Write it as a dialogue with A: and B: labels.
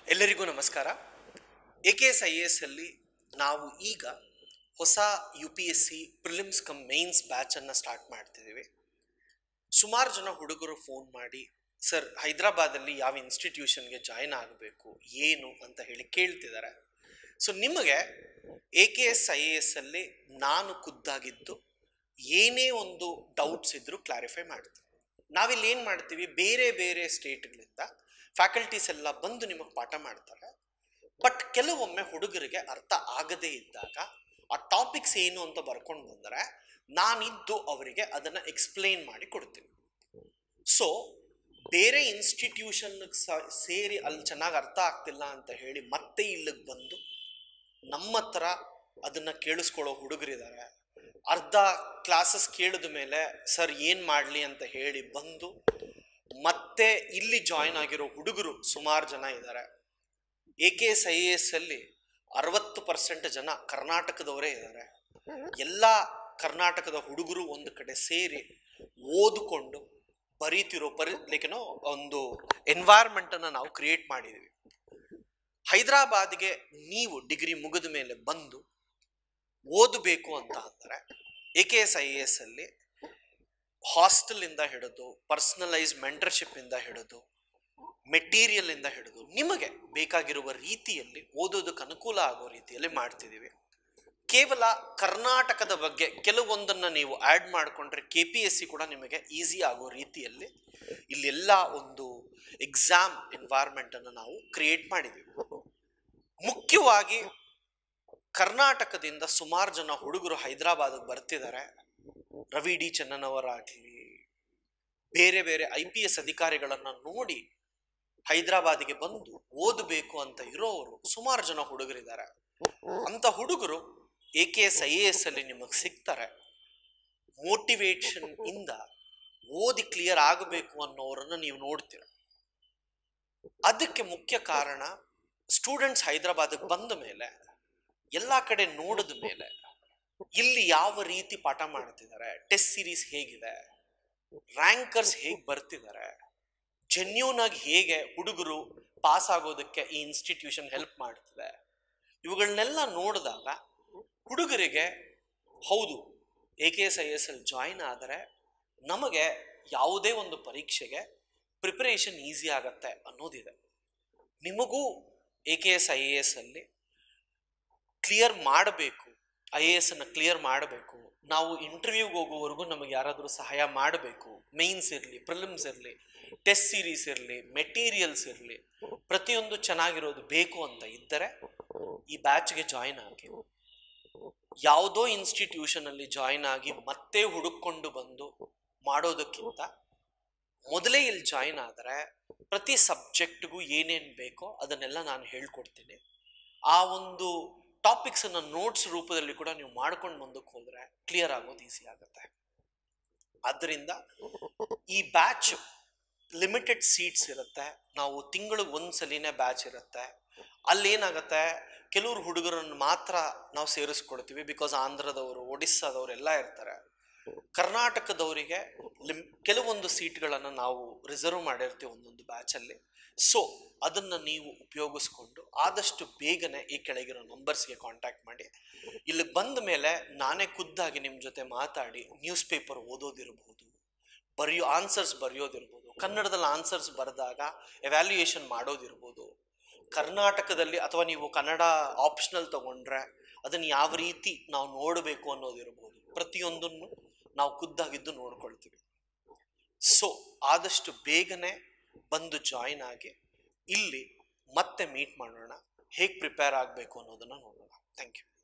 A: ಎಲ್ಲರಿಗೂ ನಮಸ್ಕಾರ A K S I A S ಅಲ್ಲಿ ನಾವು ಈಗ ಹೊಸ U P S C prelims cum mains ಬ್ಯಾಚನ್ನು ಸ್ಟಾರ್ಟ್ ಮಾಡ್ತಿದ್ದೀವಿ ಸುಮಾರು ಜನ ಹುಡುಗರು ಫೋನ್ ಮಾಡಿ ಸರ್ ಹೈದರಾಬಾದಲ್ಲಿ ಯಾವ ಇನ್ಸ್ಟಿಟ್ಯೂಷನ್ಗೆ ಜಾಯ್ನ್ ಆಗಬೇಕು ಏನು ಅಂತ ಹೇಳಿ ಕೇಳ್ತಿದ್ದಾರೆ ಸೊ ನಿಮಗೆ A K S I A S ಅಲ್ಲಿ ನಾನು ಖುದ್ದಾಗಿದ್ದು ಏನೇ ಒಂದು ಡೌಟ್ಸ್ ಇದ್ರೂ ಕ್ಲಾರಿಫೈ ಮಾಡ್ತೀನಿ ನಾವಿಲ್ಲಿ ಏನು ಮಾಡ್ತೀವಿ ಬೇರೆ ಬೇರೆ ಸ್ಟೇಟ್ಗಳಿಂದ ಫ್ಯಾಕಲ್ಟೀಸ್ ಎಲ್ಲ ಬಂದು ನಿಮಗೆ ಪಾಠ ಮಾಡ್ತಾರೆ ಬಟ್ ಕೆಲವೊಮ್ಮೆ ಹುಡುಗರಿಗೆ ಅರ್ಥ ಆಗದೇ ಇದ್ದಾಗ ಆ ಟಾಪಿಕ್ಸ್ ಏನು ಅಂತ ಬರ್ಕೊಂಡು ಬಂದರೆ ನಾನಿದ್ದು ಅವರಿಗೆ ಅದನ್ನು ಎಕ್ಸ್ಪ್ಲೇನ್ ಮಾಡಿ ಕೊಡ್ತೀನಿ ಸೊ ಬೇರೆ ಇನ್ಸ್ಟಿಟ್ಯೂಷನ್ ಸೇರಿ ಅಲ್ಲಿ ಚೆನ್ನಾಗಿ ಅರ್ಥ ಆಗ್ತಿಲ್ಲ ಅಂತ ಹೇಳಿ ಮತ್ತೆ ಇಲ್ಲಿಗೆ ಬಂದು ನಮ್ಮ ಹತ್ರ ಅದನ್ನು ಕೇಳಿಸ್ಕೊಳ್ಳೋ ಹುಡುಗರಿದ್ದಾರೆ ಅರ್ಧ ಕ್ಲಾಸಸ್ ಕೇಳಿದ ಮೇಲೆ ಸರ್ ಏನು ಮಾಡಲಿ ಅಂತ ಹೇಳಿ ಬಂದು ಮತ್ತೆ ಇಲ್ಲಿ ಜಾಯ್ನ್ ಆಗಿರೋ ಹುಡುಗರು ಸುಮಾರು ಜನ ಇದ್ದಾರೆ A K S I A S ಅಲ್ಲಿ ಅರವತ್ತು ಪರ್ಸೆಂಟ್ ಜನ ಕರ್ನಾಟಕದವರೇ ಇದ್ದಾರೆ ಎಲ್ಲ ಕರ್ನಾಟಕದ ಹುಡುಗರು ಒಂದು ಕಡೆ ಸೇರಿ ಓದಿಕೊಂಡು ಬರೀತಿರೋ ಪರಿ ಲೈಕೇನೋ ಒಂದು ಎನ್ವೈರ್ಮೆಂಟನ್ನು ನಾವು ಕ್ರಿಯೇಟ್ ಮಾಡಿದ್ದೀವಿ ಹೈದರಾಬಾದ್ಗೆ ನೀವು ಡಿಗ್ರಿ ಮುಗಿದ ಮೇಲೆ ಬಂದು ಓದಬೇಕು ಅಂತ ಅಂದರೆ A K S I A S ಅಲ್ಲಿ ಹಾಸ್ಟೆಲಿಂದ ಹಿಡಿದು ಪರ್ಸನಲೈಸ್ ಮೆಂಟರ್ಶಿಪ್ ಇಂದ ಹಿಡಿದು ಮೆಟೀರಿಯಲ್ ಇಂದ ಹಿಡಿದು ನಿಮಗೆ ಬೇಕಾಗಿರುವ ರೀತಿಯಲ್ಲಿ ಓದೋದಕ್ಕೆ ಅನುಕೂಲ ಆಗೋ ರೀತಿಯಲ್ಲಿ ಮಾಡ್ತಿದ್ದೀವಿ ಕೇವಲ ಕರ್ನಾಟಕದ ಬಗ್ಗೆ ಕೆಲವೊಂದನ್ನು ನೀವು ಆ್ಯಡ್ ಮಾಡಿಕೊಂಡ್ರೆ ಕೆ ಪಿ ಎಸ್ ಸಿ ಕೂಡ ನಿಮಗೆ ಈಸಿ ಆಗೋ ರೀತಿಯಲ್ಲಿ ಇಲ್ಲೆಲ್ಲ ಒಂದು ಎಕ್ಸಾಮ್ ಎನ್ವೈರ್ಮೆಂಟನ್ನು ನಾವು ಕ್ರಿಯೇಟ್ ಮಾಡಿದ್ದೀವಿ ಮುಖ್ಯವಾಗಿ ಕರ್ನಾಟಕದಿಂದ ಸುಮಾರು ಜನ ಹುಡುಗರು ಹೈದರಾಬಾದ್ಗೆ ಬರ್ತಿದ್ದಾರೆ ರವಿ ಡಿ ಚನ್ನನವರಾಗಲಿ ಬೇರೆ ಬೇರೆ ಐ ಪಿ ಎಸ್ ಅಧಿಕಾರಿಗಳನ್ನ ನೋಡಿ ಹೈದರಾಬಾದಿಗೆ ಬಂದು ಓದಬೇಕು ಅಂತ ಇರೋರು ಸುಮಾರು ಜನ ಹುಡುಗರಿದ್ದಾರೆ ಅಂತ ಹುಡುಗರು A K S I A S ಅಲ್ಲಿ ನಿಮಗೆ ಸಿಗ್ತಾರೆ ಮೋಟಿವೇಶನ್ ಇಂದ ಓದಿ ಕ್ಲಿಯರ್ ಆಗಬೇಕು ಅನ್ನೋರನ್ನ ನೀವು ನೋಡ್ತೀರ ಅದಕ್ಕೆ ಮುಖ್ಯ ಕಾರಣ ಸ್ಟೂಡೆಂಟ್ಸ್ ಹೈದರಾಬಾದ್ಗೆ ಬಂದ ಮೇಲೆ ಎಲ್ಲ ಕಡೆ ನೋಡಿದ ಮೇಲೆ ಇಲ್ಲಿ ಯಾವ ರೀತಿ ಪಾಠ ಮಾಡ್ತಿದ್ದಾರೆ ಟೆಸ್ಟ್ ಸೀರೀಸ್ ಹೇಗಿದೆ ರ್ಯಾಂಕರ್ಸ್ ಹೇಗೆ ಬರ್ತಿದ್ದಾರೆ ಜೆನ್ಯೂನ್ ಆಗಿ ಹೇಗೆ ಹುಡುಗರು ಪಾಸ್ ಆಗೋದಕ್ಕೆ ಈ ಇನ್ಸ್ಟಿಟ್ಯೂಷನ್ ಹೆಲ್ಪ್ ಮಾಡ್ತಿದೆ ಇವುಗಳನ್ನೆಲ್ಲ ನೋಡಿದಾಗ ಹುಡುಗರಿಗೆ ಹೌದು A K S I S ಅಲ್ಲಿ ಜಾಯಿನ್ ಆದರೆ ನಮಗೆ ಯಾವುದೇ ಒಂದು ಪರೀಕ್ಷೆಗೆ ಪ್ರಿಪರೇಷನ್ ಈಸಿ ಆಗತ್ತೆ ಅನ್ನೋದಿದೆ ನಿಮಗೂ A K S I A S ಅಲ್ಲಿ ಕ್ಲಿಯರ್ ಮಾಡಬೇಕು ಐ ಎ ಎಸ್ ಅನ್ನು ಕ್ಲಿಯರ್ ಮಾಡಬೇಕು ನಾವು ಇಂಟರ್ವ್ಯೂಗೆ ಹೋಗೋವರೆಗೂ ನಮಗೆ ಯಾರಾದರೂ ಸಹಾಯ ಮಾಡಬೇಕು ಮೇನ್ಸ್ ಇರಲಿ ಪ್ರಿಲಿಮ್ಸ್ ಇರಲಿ ಟೆಸ್ಟ್ ಸೀರೀಸ್ ಇರಲಿ ಮೆಟೀರಿಯಲ್ಸ್ ಇರಲಿ ಪ್ರತಿಯೊಂದು ಚೆನ್ನಾಗಿರೋದು ಬೇಕು ಅಂತ ಇದ್ದರೆ ಈ ಬ್ಯಾಚ್ಗೆ ಜಾಯಿನ್ ಆಗಿ ಯಾವುದೋ ಇನ್ಸ್ಟಿಟ್ಯೂಷನ್ ಅಲ್ಲಿ ಜಾಯಿನ್ ಆಗಿ ಮತ್ತೆ ಹುಡುಕೊಂಡು ಬಂದು ಮಾಡೋದಕ್ಕಿಂತ ಮೊದಲೇ ಇಲ್ಲಿ ಜಾಯಿನ್ ಆದರೆ ಪ್ರತಿ ಸಬ್ಜೆಕ್ಟ್ಗೂ ಏನೇನು ಬೇಕೋ ಅದನ್ನೆಲ್ಲ ನಾನು ಹೇಳ್ಕೊಡ್ತೀನಿ ಆ ಒಂದು ಟಾಪಿಕ್ಸ್ ಅನ್ನ ನೋಟ್ಸ್ ರೂಪದಲ್ಲಿ ಕೂಡ ನೀವು ಮಾಡ್ಕೊಂಡು ಮುಂದಕ್ಕೆ ಹೋದ್ರೆ ಕ್ಲಿಯರ್ ಆಗೋದು ಈಸಿ ಆಗುತ್ತೆ ಆದ್ದರಿಂದ ಈ ಬ್ಯಾಚ್ ಲಿಮಿಟೆಡ್ ಸೀಟ್ಸ್ ಇರುತ್ತೆ ನಾವು ತಿಂಗಳಿಗೆ ಒಂದ್ಸಲಿನೇ ಬ್ಯಾಚ್ ಇರುತ್ತೆ ಅಲ್ಲೇನಾಗತ್ತೆ ಕೆಲವರು ಹುಡುಗರನ್ನು ಮಾತ್ರ ನಾವು ಸೇರಿಸ್ಕೊಡ್ತೀವಿ ಬಿಕಾಸ್ ಆಂಧ್ರದವರು ಒಡಿಸ್ಸಾದವರು ಎಲ್ಲ ಇರ್ತಾರೆ ಕರ್ನಾಟಕದವರಿಗೆ ಲಿಮ್ ಕೆಲವೊಂದು ಸೀಟ್ಗಳನ್ನು ನಾವು ರಿಸರ್ವ್ ಮಾಡಿರ್ತೀವಿ ಒಂದೊಂದು ಬ್ಯಾಚಲ್ಲಿ ಸೊ ಅದನ್ನು ನೀವು ಉಪಯೋಗಿಸ್ಕೊಂಡು ಆದಷ್ಟು ಬೇಗನೆ ಈ ಕೆಳಗಿರೋ ನಂಬರ್ಸ್ಗೆ ಕಾಂಟ್ಯಾಕ್ಟ್ ಮಾಡಿ ಇಲ್ಲಿ ಬಂದ ಮೇಲೆ ನಾನೇ ಖುದ್ದಾಗಿ ನಿಮ್ಮ ಜೊತೆ ಮಾತಾಡಿ ನ್ಯೂಸ್ ಪೇಪರ್ ಓದೋದಿರ್ಬೋದು ಬರೆಯೋ ಆನ್ಸರ್ಸ್ ಬರೆಯೋದಿರ್ಬೋದು ಕನ್ನಡದಲ್ಲಿ ಆನ್ಸರ್ಸ್ ಬರೆದಾಗ ಎವ್ಯಾಲ್ಯೂಯೇಷನ್ ಮಾಡೋದಿರ್ಬೋದು ಕರ್ನಾಟಕದಲ್ಲಿ ಅಥವಾ ನೀವು ಕನ್ನಡ ಆಪ್ಷನಲ್ ತಗೊಂಡ್ರೆ ಅದನ್ನು ಯಾವ ರೀತಿ ನಾವು ನೋಡಬೇಕು ಅನ್ನೋದಿರ್ಬೋದು ಪ್ರತಿಯೊಂದನ್ನು ನಾವು ಖುದ್ದಾಗಿದ್ದು ನೋಡ್ಕೊಳ್ತೀವಿ ಸೊ ಆದಷ್ಟು ಬೇಗನೆ ಬಂದು ಜಾಯಿನ್ ಆಗಿ ಇಲ್ಲಿ ಮತ್ತೆ ಮೀಟ್ ಮಾಡೋಣ ಹೇಗೆ ಪ್ರಿಪೇರ್ ಆಗಬೇಕು ಅನ್ನೋದನ್ನು ನೋಡೋಣ ಥ್ಯಾಂಕ್ ಯು